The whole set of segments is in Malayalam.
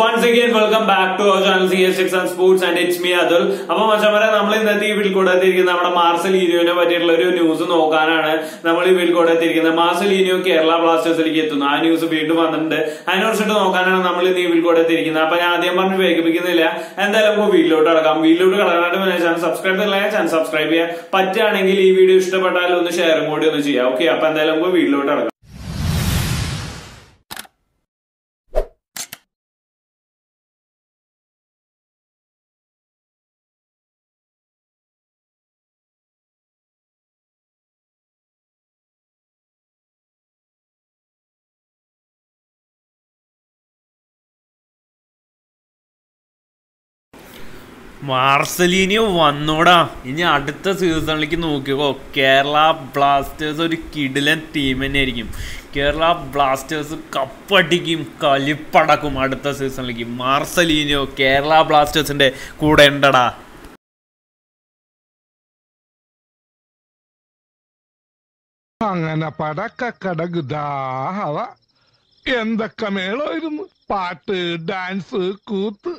once again welcome back to our channel C S six and sports and it's me Atul അപ്പൊ മച്ചമരെ നമ്മൾ ഇന്നത്തെ ഈ വീട്ടിൽ കൂടെ എത്തിയിരിക്കുന്നത് നമ്മുടെ മാർസൽ ലീനിയോനെ പറ്റിയിട്ടുള്ള ഒരു ന്യൂസ് നോക്കാനാണ് നമ്മൾ ഈ വീട്ടിൽ കൂടെ എത്തിയിരിക്കുന്നത് മാർസൽ ലീനിയോ കേരള ബ്ലാസ്റ്റേഴ്സിലേക്ക് എത്തുന്നു ആ ന്യൂസ് വീണ്ടും വന്നിട്ടുണ്ട് അതിനെക്കുറിച്ചിട്ട് നോക്കാനാണ് നമ്മൾ ഇന്ന് ഈ വീട്ടിൽ കൂടെ എത്തിയിരിക്കുന്നത് അപ്പൊ ഞാൻ ആദ്യം പറഞ്ഞ് വേഗിപ്പിക്കുന്നില്ല എന്തായാലും നമുക്ക് വീട്ടിലോട്ട് കടക്കാം വീട്ടിലോട്ട് കടക്കാനായിട്ട് ചാനൽ സബ്സ്ക്രൈബ് ചെയ്തില്ല ചാനൽ സബ്സ്ക്രൈബ് ചെയ്യാം പറ്റുകയാണെങ്കിൽ ഈ വീഡിയോ ഇഷ്ടപ്പെട്ടാൽ ഒന്ന് ഷെയറും കൂടി ഒന്ന് ചെയ്യാം ഓക്കെ അപ്പൊ എന്തായാലും നമുക്ക് വീട്ടിലോട്ട് കടക്കാം മാർസലീനിയോ വന്നോടാ ഇനി അടുത്ത സീസണിലേക്ക് നോക്കിക്കോ കേരള ബ്ലാസ്റ്റേഴ്സ് ഒരു കിടിലൻ ടീം തന്നെയായിരിക്കും കേരള ബ്ലാസ്റ്റേഴ്സ് കപ്പടിക്കും കലിപ്പടക്കും അടുത്ത സീസണിലേക്ക് മാർസലീനിയോ കേരള ബ്ലാസ്റ്റേഴ്സിന്റെ കൂടെ ഉണ്ടടാ അങ്ങനെ പടക്കടകുദാഹവ എന്തൊക്കെ മേളമായിരുന്നു പാട്ട് ഡാൻസ് കൂത്ത്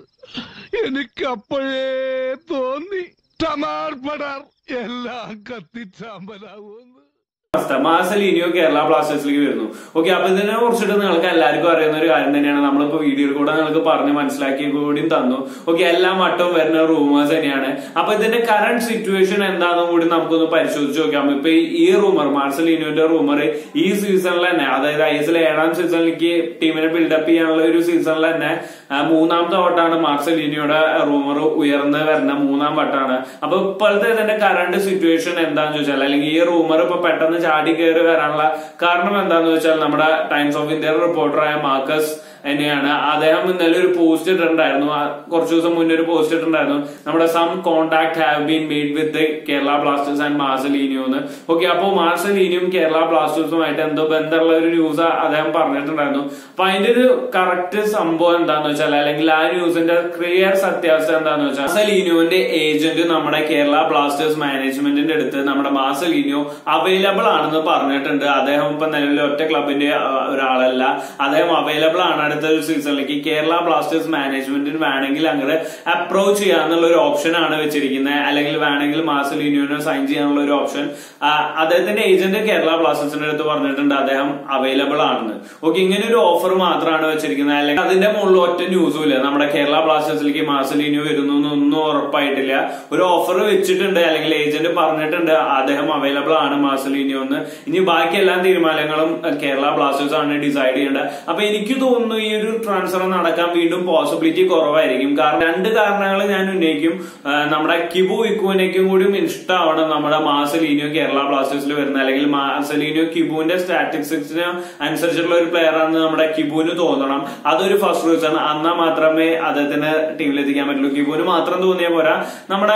എനിക്കപ്പോഴേ തോന്നി ടമാർ പടാർ എല്ലാം കത്തിച്ചാമ്പലാവുമെന്ന് അവസ്ഥ മാസലീനിയോ കേരള ബ്ലാസ്റ്റേഴ്സിലേക്ക് വരുന്നു ഓക്കെ അപ്പൊ ഇതിനെ കുറിച്ചിട്ട് നിങ്ങൾക്ക് എല്ലാവർക്കും അറിയുന്ന ഒരു കാര്യം തന്നെയാണ് നമ്മളിപ്പോ വീഡിയോയിൽ കൂടെ നിങ്ങൾക്ക് പറഞ്ഞ് മനസ്സിലാക്കി കൂടിയും തന്നു ഓക്കെ എല്ലാ വട്ടവും വരുന്ന റൂമേഴ്സ് തന്നെയാണ് അപ്പൊ ഇതിന്റെ കറന്റ് സിറ്റുവേഷൻ എന്താണെന്നും കൂടി നമുക്കൊന്ന് പരിശോധിച്ച് നോക്കാം ഇപ്പൊ ഈ റൂമർ മാർസലീനിയോന്റെ റൂമർ ഈ സീസണിൽ തന്നെ അതായത് ഐ എസ് എൽ ഏഴാം സീസണിലേക്ക് ടീമിനെ ബിൽഡപ്പ് ചെയ്യാനുള്ള ഒരു സീസണിൽ തന്നെ ആ, മൂന്നാമത്തെ വട്ടാണ് മാർസലീനിയോയുടെ റൂമർ ഉയർന്ന് വരുന്ന മൂന്നാം വട്ടാണ് അപ്പൊ ഇപ്പോഴത്തെ ഇതിന്റെ കറണ്ട് സിറ്റുവേഷൻ എന്താന്ന് ചോദിച്ചാൽ അല്ലെങ്കിൽ ഈ റൂമർ ഇപ്പൊ പെട്ടെന്ന് ചാടി കയറി വരാനുള്ള കാരണം എന്താന്ന് വെച്ചാൽ നമ്മുടെ ടൈംസ് ഓഫ് ഇന്ത്യ റിപ്പോർട്ടറായ മാർക്കസ് തന്നെയാണ് അദ്ദേഹം ഇന്നലെ ഒരു പോസ്റ്റ് ഇട്ടിട്ടുണ്ടായിരുന്നു ആ കുറച്ചു ദിവസം മുന്നേ ഒരു പോസ്റ്റ് ഇട്ടിട്ടുണ്ടായിരുന്നു നമ്മുടെ some contact have been made with Kerala Blasters and Marcelinho എന്ന് ഓക്കെ അപ്പോ മാർസലീനിയും കേരള ബ്ലാസ്റ്റേഴ്സുമായിട്ട് എന്തോ ബന്ധമുള്ള ഒരു ന്യൂസ് അദ്ദേഹം പറഞ്ഞിട്ടുണ്ടായിരുന്നു അപ്പൊ അതിന്റെ ഒരു കറക്റ്റ് സംഭവം എന്താന്ന് വെച്ചാൽ അല്ലെങ്കിൽ ആ ന്യൂസിന്റെ ക്ലിയർ സത്യാവസ്ഥ എന്താന്ന് വെച്ചാൽ മാസലീനിയോന്റെ ഏജന്റ് നമ്മുടെ കേരള ബ്ലാസ്റ്റേഴ്സ് മാനേജ്മെന്റിന്റെ അടുത്ത് നമ്മുടെ മാസലീനിയോ അവൈലബിൾ ആണെന്ന് പറഞ്ഞിട്ടുണ്ട് അദ്ദേഹം ഇപ്പൊ നിലവിൽ ഒറ്റ ക്ലബിന്റെ ആ, ഒരാളല്ല അദ്ദേഹം അവൈലബിൾ ആണ് അടുത്ത ഒരു സീസണിലേക്ക് കേരള ബ്ലാസ്റ്റേഴ്സ് മാനേജ്മെന്റിന് വേണമെങ്കിൽ അങ്ങനെ അപ്രോച്ച് ചെയ്യാന്നുള്ള ഒരു ഓപ്ഷൻ ആണ് വെച്ചിരിക്കുന്നത് അല്ലെങ്കിൽ വേണമെങ്കിൽ മാസലീനിയോനെ സൈൻ ചെയ്യാനുള്ള ഒരു ഓപ്ഷൻ അദ്ദേഹത്തിന്റെ ഏജന്റ് കേരള ബ്ലാസ്റ്റേഴ്സിന്റെ അടുത്ത് പറഞ്ഞിട്ടുണ്ട് അദ്ദേഹം അവൈലബിൾ ആണെന്ന് ഓക്കെ ഇങ്ങനെ ഒരു ഓഫർ മാത്രമാണ് വെച്ചിരിക്കുന്നത് അല്ലെങ്കിൽ അതിന്റെ മുകളിൽ ഒറ്റ ന്യൂസും ഇല്ല നമ്മുടെ കേരള ബ്ലാസ്റ്റേഴ്സിലേക്ക് മാസലീനിയോ വരുന്നു എന്നൊന്നും ഉറപ്പായിട്ടില്ല ഒരു ഓഫർ വെച്ചിട്ടുണ്ട് അല്ലെങ്കിൽ ഏജന്റ് പറഞ്ഞിട്ടുണ്ട് അദ്ദേഹം അവൈലബിൾ ആണ് മാസലീനിയോ എന്ന് ഇനി ബാക്കി എല്ലാ തീരുമാനങ്ങളും അഹ്, കേരള ബ്ലാസ്റ്റേഴ്സ് ആണ് ഡിസൈഡ് ചെയ്യേണ്ടത് അപ്പൊ എനിക്ക് തോന്നുന്നു ഈ ഒരു ട്രാൻസ്ഫർ നടക്കാൻ വീണ്ടും പോസിബിലിറ്റി കുറവായിരിക്കും കാരണം രണ്ട് കാരണങ്ങൾ ഞാൻ ഉന്നയിക്കും ആ, നമ്മുടെ കിബു ഇക്കുവിനേക്കും കൂടി ഇഷ്ടമാണ് നമ്മുടെ മാസലീനിയോ കേരള ബ്ലാസ്റ്റേഴ്സിൽ വരുന്നത് അല്ലെങ്കിൽ മാസലീനിയോ കിബുവിന്റെ സ്റ്റാറ്റിസ്റ്റിക്സിന് അനുസരിച്ചുള്ള ഒരു പ്ലെയർ ആണെന്ന് നമ്മുടെ കിബുവിന് തോന്നണം അതൊരു ഫസ്റ്റ് റീസൺ എന്നാൽ മാത്രമേ അദ്ദേഹത്തിന് ടീമിലെത്തിക്കാൻ പറ്റുള്ളൂ കിബുവിന് മാത്രം തോന്നിയ പോരാ നമ്മുടെ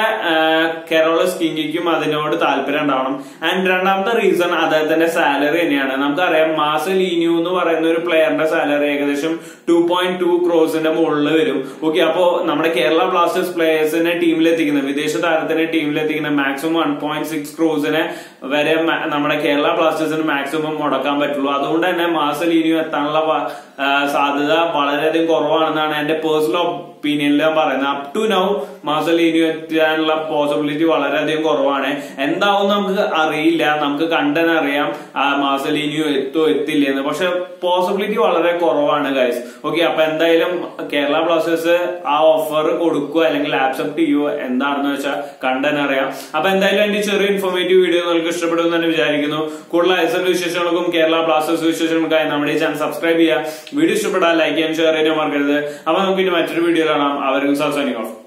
കേരള സ്കിങ്ങിക്കും അതിനോട് താല്പര്യം ഉണ്ടാവണം ആൻഡ് രണ്ടാമത്തെ റീസൺ അദ്ദേഹത്തിന്റെ സാലറി തന്നെയാണ് നമുക്കറിയാം മാസലീനിയോ എന്ന് പറയുന്ന ഒരു പ്ലെയറിന്റെ സാലറി ഏകദേശം ടു പോയിന്റ് ടു ക്രോസിന്റെ മുകളിൽ വരും ഓക്കെ അപ്പോ നമ്മുടെ കേരള ബ്ലാസ്റ്റേഴ്സ് പ്ലേയേഴ്സിനെ ടീമിലെത്തിക്കുന്ന വിദേശ താരത്തിനെ ടീമിലെത്തിക്കുന്ന മാക്സിമം വൺ പോയിന്റ് സിക്സ് ക്രോസിനെ വരെ മ- നമ്മുടെ കേരള ബ്ലാസ്റ്റേഴ്സിന് മാക്സിമം മുടക്കാൻ പറ്റുള്ളൂ അതുകൊണ്ട് തന്നെ മാസലീനിയോ എത്താനുള്ള വ- ആ, സാധ്യത വളരെയധികം കുറവാണെന്നാണ് എന്റെ പേഴ്സണൽ ഒപ്പീനിയനിൽ ഞാൻ പറയുന്നത് അപ് ടു നൗ മാസലീനിയോ എത്താനുള്ള പോസിബിലിറ്റി വളരെയധികം കുറവാണ് എന്താവും നമുക്ക് അറിയില്ല നമുക്ക് കണ്ടനെ അറിയാം ആ, മാസലീനിയോ എത്തോ എത്തില്ല എന്ന് പക്ഷെ പോസിബിലിറ്റി വളരെ കുറവാണ് ഗൈസ് ഓക്കെ അപ്പൊ എന്തായാലും കേരള ബ്ലാസ്റ്റേഴ്സ് ആ ഓഫർ കൊടുക്കുക അല്ലെങ്കിൽ ആക്സെപ്റ്റ് ചെയ്യുമോ എന്താണെന്ന് വെച്ചാൽ കണ്ടനെ അറിയാം അപ്പൊ എന്തായാലും എന്റെ ചെറിയ ഇൻഫോർമേറ്റീവ് വീഡിയോ നിങ്ങൾക്ക് ഇഷ്ടപ്പെടും എന്ന് തന്നെ വിചാരിക്കുന്നു കൂടുതൽ ഐ എൽ വിശേഷങ്ങൾക്കും കേരള ബ്ലാസ്റ്റേഴ്സ് വിശേഷങ്ങൾക്കായി നമ്മുടെ ഈ ചാനൽ സബ്സ്ക്രൈബ് ചെയ്യുക വീഡിയോ ഇഷ്ടപ്പെട്ടാൽ ലൈക്ക് ചെയ്യാൻ ഷെയർ ചെയ്യാൻ മറക്കരുത് അപ്പൊ നമുക്ക് ഇനി മറ്റൊരു വീഡിയോ കാണാം അവർക്കും സാർ സൈനിങ് ഓഫ്